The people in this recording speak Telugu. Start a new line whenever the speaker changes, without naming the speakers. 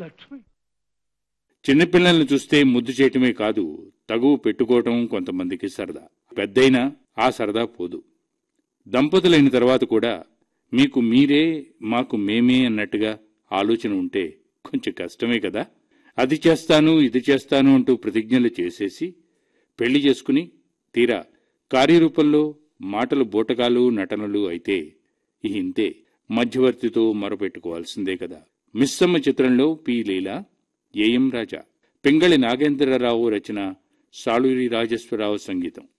లక్ష్మి
చిన్నపిల్లల్ని చూస్తే ముద్దు చేయటమే కాదు తగువు పెట్టుకోవటం కొంతమందికి సరదా పెద్దయినా ఆ సరదా పోదు దంపతులైన తర్వాత కూడా మీకు మీరే మాకు మేమే అన్నట్టుగా ఆలోచన ఉంటే కొంచెం కష్టమే కదా అది చేస్తాను ఇది చేస్తాను అంటూ ప్రతిజ్ఞలు చేసేసి పెళ్లి చేసుకుని తీరా కార్యరూపంలో మాటలు బూటకాలు నటనలు అయితే ఇంతే మధ్యవర్తితో మొరపెట్టుకోవాల్సిందే కదా మిస్సమ్మ చిత్రంలో పి లీలా ఏఎం రాజా పింగళి నాగేంద్రరావు రచన సాళూరి రాజేశ్వరరావు సంగీతం